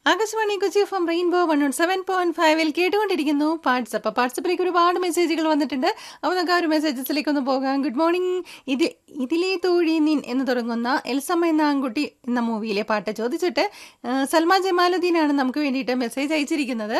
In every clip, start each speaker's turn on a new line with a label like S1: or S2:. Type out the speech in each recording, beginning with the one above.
S1: Akashvani Kochi F M rainbow one seven point ഫൈവിൽ കേട്ടുകൊണ്ടിരിക്കുന്നു WhatsApp വാട്സപ്പിലേക്ക് ഒരുപാട് മെസ്സേജുകൾ വന്നിട്ടുണ്ട് അപ്പോൾ നമുക്ക് ആ ഒരു മെസ്സേജസിലേക്ക് ഒന്ന് പോകാം ഗുഡ് മോർണിംഗ് ഇത് ഇതിലെ തോഴി നിൻ എന്ന് തുടങ്ങുന്ന എൽസമ്മ എന്ന ആൺകുട്ടി എന്ന മൂവിയിലെ പാട്ട് ചോദിച്ചിട്ട് ആ, സൽമാ ജമാലുദ്ദീനാണ് നമുക്ക് വേണ്ടിയിട്ട് മെസ്സേജ് അയച്ചിരിക്കുന്നത്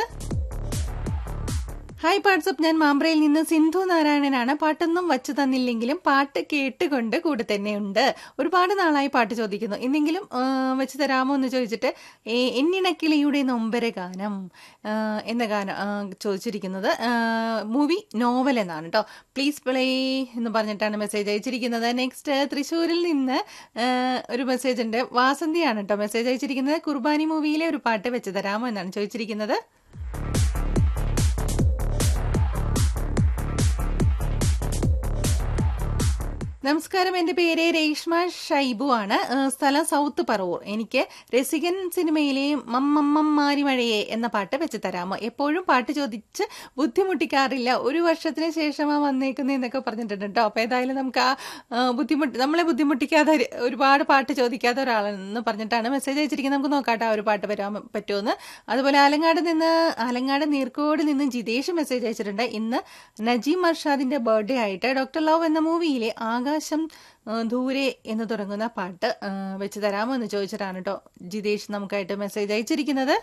S1: ഹായ് വാട്സപ്പ് ഞാൻ മാമ്പ്രയിൽ നിന്ന് സിന്ധു നാരായണനാണ് പാട്ടൊന്നും വച്ചു തന്നില്ലെങ്കിലും പാട്ട് കേട്ടുകൊണ്ട് കൂടെ തന്നെയുണ്ട് ഒരുപാട് നാളായി പാട്ട് ചോദിക്കുന്നു ഇന്നെങ്കിലും ആ, വെച്ച് തരാമോ എന്ന് ചോദിച്ചിട്ട് ഏ, എന്നിണക്കിളിയുടെ നൊമ്പര ഗാനം ആ, എന്ന ഗാനം ആ, ചോദിച്ചിരിക്കുന്നത് മൂവി നോവൽ എന്നാണ് കേട്ടോ പ്ലീസ് പ്ലേ എന്ന് പറഞ്ഞിട്ടാണ് മെസ്സേജ് അയച്ചിരിക്കുന്നത് നെക്സ്റ്റ് തൃശ്ശൂരിൽ നിന്ന് ആ, ഒരു മെസ്സേജ് ഉണ്ട് വാസന്തിയാണ് കേട്ടോ മെസ്സേജ് അയച്ചിരിക്കുന്നത് കുർബാനി മൂവിയിലെ ഒരു പാട്ട് വെച്ച് തരാമോ എന്നാണ് ചോദിച്ചിരിക്കുന്നത് നമസ്കാരം എൻ്റെ പേര് രേഷ്മ ഷൈബു ആണ് ഏഹ് സ്ഥലം സൗത്ത് പറവൂർ എനിക്ക് രസികൻ സിനിമയിലെ മമ്മമ്മമാരി മഴയെ എന്ന പാട്ട് വെച്ച് തരാമോ എപ്പോഴും പാട്ട് ചോദിച്ച് ബുദ്ധിമുട്ടിക്കാറില്ല ഒരു വർഷത്തിന് ശേഷമാണ് വന്നേക്കുന്നതെന്നൊക്കെ പറഞ്ഞിട്ടുണ്ട് കേട്ടോ അപ്പോൾ ഏതായാലും നമുക്ക് ആ ആ, ബുദ്ധിമുട്ട് നമ്മളെ ബുദ്ധിമുട്ടിക്കാതെ ഒരു- ഒരുപാട് പാട്ട് ചോദിക്കാത്ത ഒരാളെന്ന് പറഞ്ഞിട്ടാണ് മെസ്സേജ് അയച്ചിരിക്കുന്നത് നമുക്ക് നോക്കാട്ടോ ആ ഒരു പാട്ട് വരാൻ പറ്റുമെന്ന് അതുപോലെ ആലങ്ങാട് നിന്ന് ആലങ്ങാട് നീർക്കോട് നിന്ന് ജിതേഷ് മെസ്സേജ് അയച്ചിട്ടുണ്ട് ഇന്ന് നജീം അർഷാദിന്റെ ബർത്ത്ഡേ ആയിട്ട് ഡോക്ടർ ലവ് എന്ന മൂവിയിലെ ആകാശം ആ, ദൂരെ എന്ന് തുടങ്ങുന്ന പാട്ട് ആ, വെച്ച് തരാമോ എന്ന് ചോദിച്ചിട്ടാണ് കേട്ടോ ജിതേഷ് നമുക്കായിട്ട് മെസ്സേജ് അയച്ചിരിക്കുന്നത്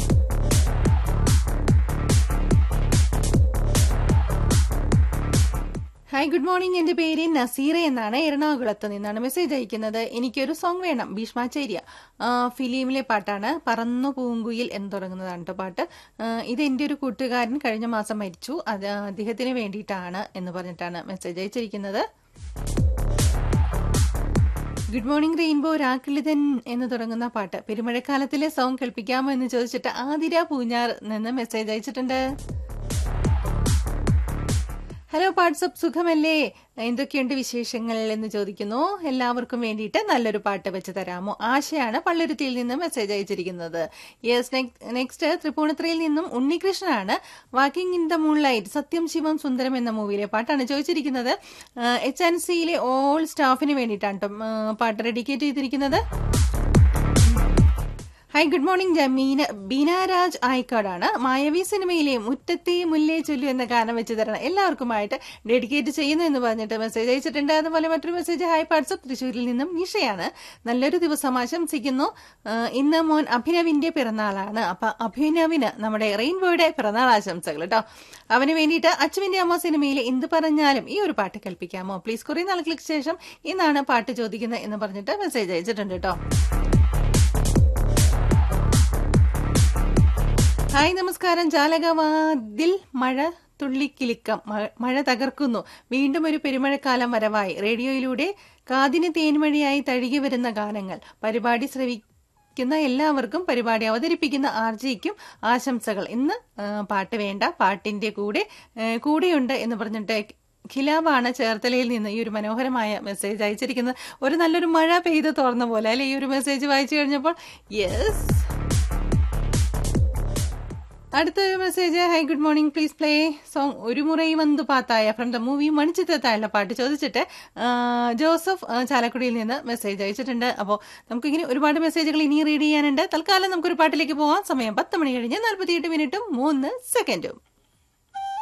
S1: ഹായ് ഗുഡ് മോർണിംഗ് എൻ്റെ പേര് നസീറ എന്നാണ് എറണാകുളത്ത് നിന്നാണ് മെസ്സേജ് അയക്കുന്നത് എനിക്കൊരു സോങ് വേണം ഭീഷ്മാചാര്യ ആ, ഫിലിമിലെ പാട്ടാണ് പറന്നു പൂങ്കുയിൽ എന്ന് തുടങ്ങുന്നതാണ് കേട്ടോ പാട്ട് ആ, ഇത് എൻ്റെ ഒരു കൂട്ടുകാരൻ കഴിഞ്ഞ മാസം മരിച്ചു അത് അദ്ദേഹത്തിന് വേണ്ടിയിട്ടാണ് എന്ന് പറഞ്ഞിട്ടാണ് മെസ്സേജ് അയച്ചിരിക്കുന്നത് ഗുഡ് മോർണിംഗ് റെയിൻബോ രാക്കിളിതൻ എന്ന് തുടങ്ങുന്ന പാട്ട് പെരുമഴക്കാലത്തിലെ സോങ് കേൾപ്പിക്കാമോ എന്ന് ചോദിച്ചിട്ട് ആതിര പൂഞ്ഞാർ നിന്ന് മെസ്സേജ് അയച്ചിട്ടുണ്ട് ഹലോ വാട്സപ്പ് സുഖമല്ലേ എന്തൊക്കെയുണ്ട് വിശേഷങ്ങൾ എന്ന് ചോദിക്കുന്നു എല്ലാവർക്കും വേണ്ടിയിട്ട് നല്ലൊരു പാട്ട് വെച്ച് തരാമോ ആശയാണ് പള്ളുരുത്തിയിൽ നിന്ന് മെസ്സേജ് അയച്ചിരിക്കുന്നത് യെസ് നെക്സ്റ്റ് തൃപ്പൂണിത്തുറയിൽ നിന്നും ഉണ്ണികൃഷ്ണനാണ് walking in the moonlight Satyam Shivam Sundaram എന്ന മൂവിയിലെ പാട്ടാണ് ചോദിച്ചിരിക്കുന്നത് എച്ച് എൻ സിയിലെ ഓൾ സ്റ്റാഫിന് വേണ്ടിയിട്ടാണ് ട്ടോ, ആ, പാട്ട് ഡെഡിക്കേറ്റ് ചെയ്തിരിക്കുന്നത് hi good morning Jameena Beenaraj ആയിക്കാടാണ് മായവി സിനിമയിലെ മുറ്റത്തെ മുല്ലേ ചൊല്ലു എന്ന ഗാനം വെച്ച് തരണം എല്ലാവർക്കുമായിട്ട് ഡെഡിക്കേറ്റ് ചെയ്യുന്നു എന്ന് പറഞ്ഞിട്ട് മെസ്സേജ് അയച്ചിട്ടുണ്ട് അതുപോലെ മറ്റൊരു മെസ്സേജ് ഹായ് വാട്സപ്പ് തൃശ്ശൂരിൽ നിന്നും നിഷയാണ് നല്ലൊരു ദിവസം ആശംസിക്കുന്നു ആഹ് ഇന്ന് മോൻ അഭിനവിന്റെ പിറന്നാളാണ് അപ്പൊ അഭിനവിന് നമ്മുടെ റെയിൻബോയുടെ പിറന്നാൾ ആശംസകൾ കേട്ടോ അവന് വേണ്ടിയിട്ട് അച്ചുവിന്റെ അമ്മ സിനിമയിലെ എന്ത് പറഞ്ഞാലും ഈ ഒരു പാട്ട് കേൾപ്പിക്കാമോ പ്ലീസ് കുറെ നാളുകൾക്ക് ശേഷം ഇന്നാണ് പാട്ട് ചോദിക്കുന്നത് എന്ന് പറഞ്ഞിട്ട് മെസ്സേജ് അയച്ചിട്ടുണ്ട് കേട്ടോ ഹായ് നമസ്കാരം ജാലകവാതിൽ മഴ തുള്ളിക്കിലിക്കം മ- മഴ തകർക്കുന്നു വീണ്ടും ഒരു പെരുമഴക്കാലം വരവായി റേഡിയോയിലൂടെ കാതിന് തേൻമഴയായി തഴുകി വരുന്ന ഗാനങ്ങൾ പരിപാടി ശ്രവിക്കുന്ന എല്ലാവർക്കും പരിപാടി അവതരിപ്പിക്കുന്ന ആർജിക്കും ആശംസകൾ ഇന്ന് ആ, പാട്ട് വേണ്ട പാട്ടിന്റെ കൂടെ ഏ, കൂടെയുണ്ട് എന്ന് പറഞ്ഞിട്ട് ഖിലാബാണ് ചേർത്തലയിൽ നിന്ന് ഈ ഒരു മനോഹരമായ മെസ്സേജ് അയച്ചിരിക്കുന്നത് ഒരു നല്ലൊരു മഴ പെയ്ത് തോർന്ന പോലെ അല്ലെ ഈ ഒരു മെസ്സേജ് വായിച്ചു കഴിഞ്ഞപ്പോൾ യെസ് അടുത്ത message hi good morning please play song ഒരു മുറൈ വന്തു പാത്തായ ഫ്രം ദ മൂവി മണിച്ചിത്രത്തായുള്ള പാട്ട് ചോദിച്ചിട്ട് ആ, ജോസഫ് ആ, ചാലക്കുടിയിൽ നിന്ന് മെസ്സേജ് അയച്ചിട്ടുണ്ട് അപ്പോൾ നമുക്കിങ്ങനെ ഒരുപാട് മെസ്സേജുകൾ ഇനി റീഡ് ചെയ്യാനുണ്ട് തൽക്കാലം നമുക്കൊരു പാട്ടിലേക്ക് പോകാം സമയം പത്ത് മണി കഴിഞ്ഞ് നാൽപ്പത്തിയെട്ട് മിനിറ്റും മൂന്ന് സെക്കൻഡും